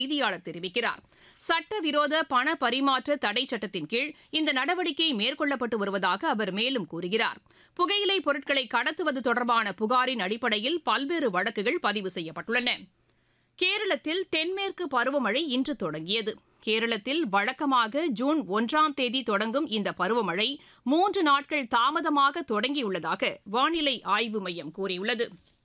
செய்தியாளர் தெரிவிக்கிறார் சட்டவிரோத பண பரிமாற்ற தடை சட்டத்தின் கீழ் இந்த நடவடிக்கை மேற்கொள்ளப்பட்டு வருவதாக அவர் மேலும் கூறுகிறார் புகையிலை பொருட்களை கடத்துவது தொடர்பான புகாரின் அடிப்படையில் பல்வேறு வழக்குகள் பதிவு செய்யப்பட்டுள்ளன கேரளத்தில் தென்மேற்கு பருவமழை இன்று தொடங்கியது கேரளத்தில் வழக்கமாக ஜூன் ஒன்றாம் தேதி தொடங்கும் இந்த பருவமழை மூன்று நாட்கள் தாமதமாக தொடங்கியுள்ளதாக வானிலை ஆய்வு மையம் கூறியுள்ளது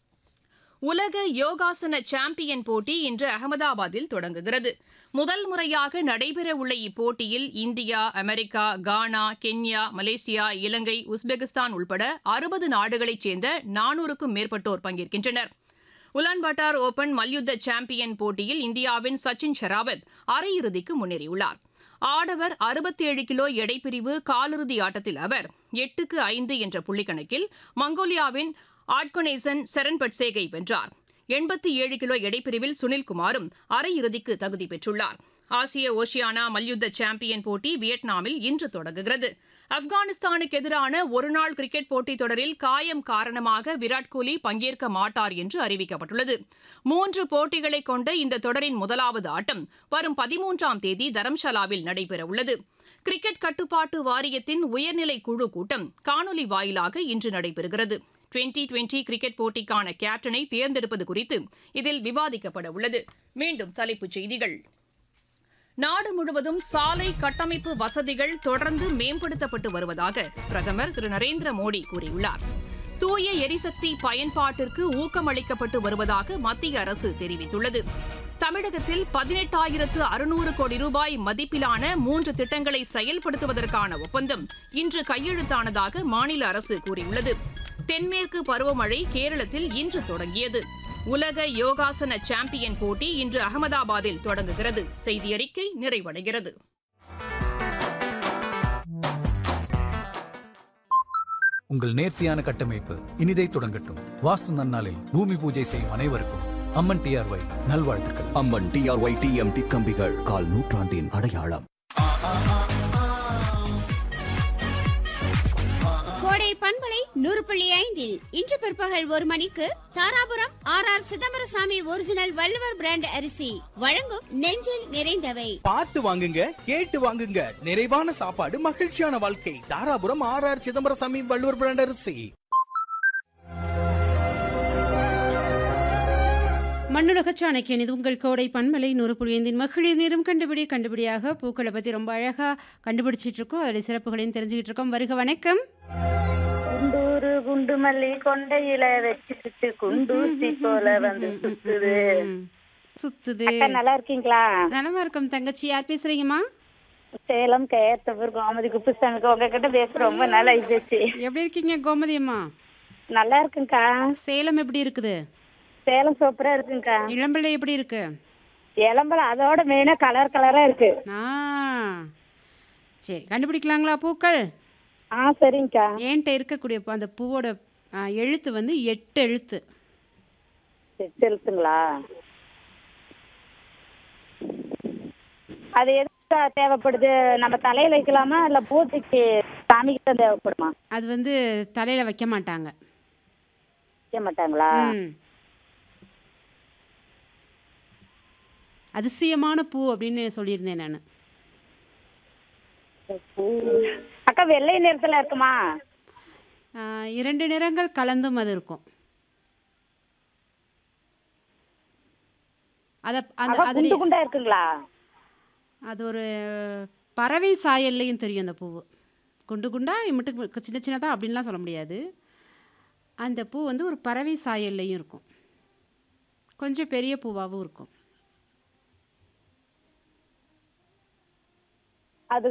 உலக யோகாசன சாம்பியன் போட்டி இன்று அகமதாபாத்தில் தொடங்குகிறது முதல் முறையாக நடைபெறவுள்ள இப்போட்டியில் India America Ghana Kenya Malaysia இலங்கை உஸ்பெகிஸ்தான் உள்பட அறுபது நாடுகளைச் சேர்ந்த நானூறுக்கும் மேற்பட்டோர் பங்கேற்கின்றனர் உலான்பாட்டார் ஓபன் மல்யுத்த சாம்பியன் போட்டியில் இந்தியாவின் சச்சின் ஷெராவத் அரையிறுதிக்கு முன்னேறியுள்ளார் ஆடவர் அறுபத்தேழு கிலோ எடைப்பிரிவு காலிறுதி ஆட்டத்தில் அவர் எட்டுக்கு ஐந்து என்ற புள்ளிக்கணக்கில் மங்கோலியாவின் ஆட்கொனேசன் செரன் பட்சேகை வென்றார் எண்பத்தி ஏழு கிலோ எடைப்பிரிவில் சுனில்குமாரும் அரையிறுதிக்கு தகுதி பெற்றுள்ளார் ஆசிய ஓஷியானா மல்யுத்த சாம்பியன் போட்டி வியட்நாமில் இன்று தொடங்குகிறது ஆப்கானிஸ்தானுக்கு எதிரான ஒருநாள் கிரிக்கெட் போட்டித் தொடரில் காயம் காரணமாக விராட் கோலி பங்கேற்க மாட்டார் என்று அறிவிக்கப்பட்டுள்ளது மூன்று போட்டிகளை கொண்ட இந்த தொடரின் முதலாவது ஆட்டம் வரும் பதிமூன்றாம் தேதி தரம்ஷாலாவில் நடைபெறவுள்ளது கிரிக்கெட் கட்டுப்பாட்டு வாரியத்தின் உயர்நிலை குழு கூட்டம் காணொலி வாயிலாக இன்று நடைபெறுகிறது டுவெண்டி டுவெண்டி கிரிக்கெட் போட்டிக்கான கேப்டனை தேர்ந்தெடுப்பது குறித்து இதில் விவாதிக்கப்பட உள்ளது மீண்டும் தலைப்புச் செய்திகள் நாடு முழுவதும் சாலை கட்டமைப்பு வசதிகள் தொடர்ந்து மேம்படுத்தப்பட்டு வருவதாக பிரதமர் திரு நரேந்திர மோடி கூறியுள்ளார் தூய எரிசக்தி பயன்பாட்டிற்கு ஊக்கமளிக்கப்பட்டு வருவதாக மத்திய அரசு தெரிவித்துள்ளது தமிழகத்தில் பதினெட்டாயிரத்து அறுநூறு கோடி ரூபாய் மதிப்பிலான மூன்று திட்டங்களை செயல்படுத்துவதற்கான ஒப்பந்தம் இன்று கையெழுத்தானதாக மாநில அரசு கூறியுள்ளது தென்மேற்கு பருவமழை கேரளத்தில் இன்று தொடங்கியது உலக யோகாசன சாம்பியன் போட்டி இன்று அகமதாபாத்தில் தொடங்குகிறது செய்தி அறிக்கை நிறைவடைகிறது உங்கள் நேர்த்தியான கட்டமைப்பு இனிதை தொடங்கட்டும் வாஸ்து நன்னாளில் பூமி பூஜை செய்யும் அனைவருக்கும் அம்மன் டிஆர்ஒய் நல்வாழ்த்துக்கள் அம்மன் டிஆர்ஒய் டிஎம்டி கம்பிகள் கால் நூற்றாண்டின் அடையாளம் கோடை பண்பலை நூறு புள்ளி ஐந்தில் இன்று பிற்பகல் ஒரு மணிக்கு Dharapuram R R Chidambarasamy original Valluvar brand அரிசி வழங்கும் நெஞ்சில் நிறைந்தவை பார்த்து வாங்குங்க கேட்டு வாங்குங்க நிறைவான சாப்பாடு மகிழ்ச்சியான வாழ்க்கை Dharapuram R R Chidambarasamy Valluvar brand அரிசி மண்ணுலக சாணக்கியன் இது உங்கள் கோடை பன்மலை நூறு புள்ளி ஐந்தின் மகளிர் நேரம் கண்டுபிடி கண்டுபிடியாக பூக்களை பற்றி ரொம்ப அழகாக கண்டுபிடிச்சிட்டு இருக்கோம் அதோடைய சிறப்புகளையும் தெரிஞ்சுக்கிட்டு இருக்கோம் வருக வணக்கம் குண்டூரு குண்டு மல்லி கொண்டையில வச்சுக்கிட்டு குண்டூசி போல வந்து சுத்துது ம், சுத்துது அக்கா நல்லா இருக்கீங்களா நலமா இருக்கும் தங்கச்சி யார் பேசுறீங்கம்மா சேலம் கேத்தபூர் கோமதி குப்புசாமிக்கு உங்ககிட்ட பேச ரொம்ப நாள் ஆயிடுச்சு எப்படி இருக்கீங்க கோமதி அம்மா நல்லா இருக்குங்கக்கா சேலம் எப்படி இருக்குது சேலம் சூப்பரா இருக்குங்கக்கா இளம்பிள்ளை எப்படி இருக்கு இளம்பலம் அதோட மெயினா கலர் கலரா இருக்கு ஆ சரி கண்டுபிடிக்கலாங்களா பூக்கள் ஆ சரிங்கக்கா என்கிட்ட இருக்கக்கூடிய பூ- அந்த பூவோட ஆ, எழுத்து வந்து எட்டு எழுத்து செலுத்துங்களா அது எதுக்கா தேவைப்படுது நம்ம தலையில வைக்கலாமா இல்ல பூஜைக்கு சாமிக்கு தான் தேவைப்படுமா அது வந்து தலையில வைக்க மாட்டாங்க வைக்க மாட்டாங்களா ம். அதிசயமான பூ அப்படின்னு சொல்லியிருந்தேன் நான் அக்கா வெள்ளை நிறத்துல இருக்குமா இரண்டு நிறங்கள் கலந்தும் அது இருக்கும் அத அந்த அக்கா அதுல குண்டு குண்டா இருக்குங்களா அது ஒரு பறவை சாயல்லையும் தெரியும் அந்த பூவு குண்டு குண்டா இம்மிட்டு சின்ன சின்னதா அப்படின்லாம் சொல்ல முடியாது அந்த பூ வந்து ஒரு பறவை சாயல்லையும் இருக்கும் கொஞ்சம் பெரிய பூவாகவும் இருக்கும் அது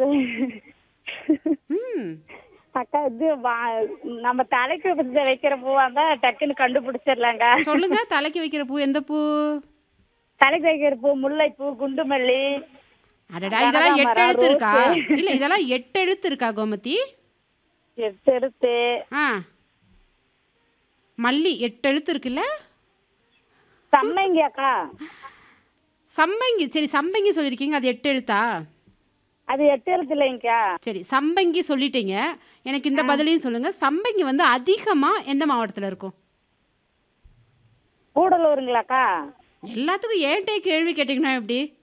ம் அக்கா இது வா- நம்ம தலைக்கு வச்சு வைக்கிற பூவா இருந்தா டக்குன்னு கண்டுபிடிச்சிடலாங்க சொல்லுங்க தலைக்கு வைக்கிற பூ எந்த பூ தலைக்கு வைக்கிற பூ முல்லைப்பூ குண்டு மல்லி அடடா இதெல்லாம் எட்டு கனகாமரம், எழுத்து இருக்கா ரோஸு. இல்ல இதெல்லாம் எட்டு எழுத்து இருக்கா கோமதி பெருத்து ஆ மல்லி எட்டு எழுத்து இருக்குல்ல சம்மங்கி அக்கா சம்பங்கி சரி சம்பங்கி சொல்லியிருக்கீங்க அது எட்டு எழுத்தா அது எட்டு எழுத்து இல்லைங்கக்கா சரி சம்பங்கி சொல்லிட்டீங்க எனக்கு இந்த பதிலையும் சொல்லுங்க சம்பங்கி வந்து அதிகமா எந்த மாவட்டத்துல இருக்கும் கூடலூருங்களாக்கா எல்லாத்துக்கும் ஏன்ட்டே கேள்வி கேட்டீங்கன்னா எப்படி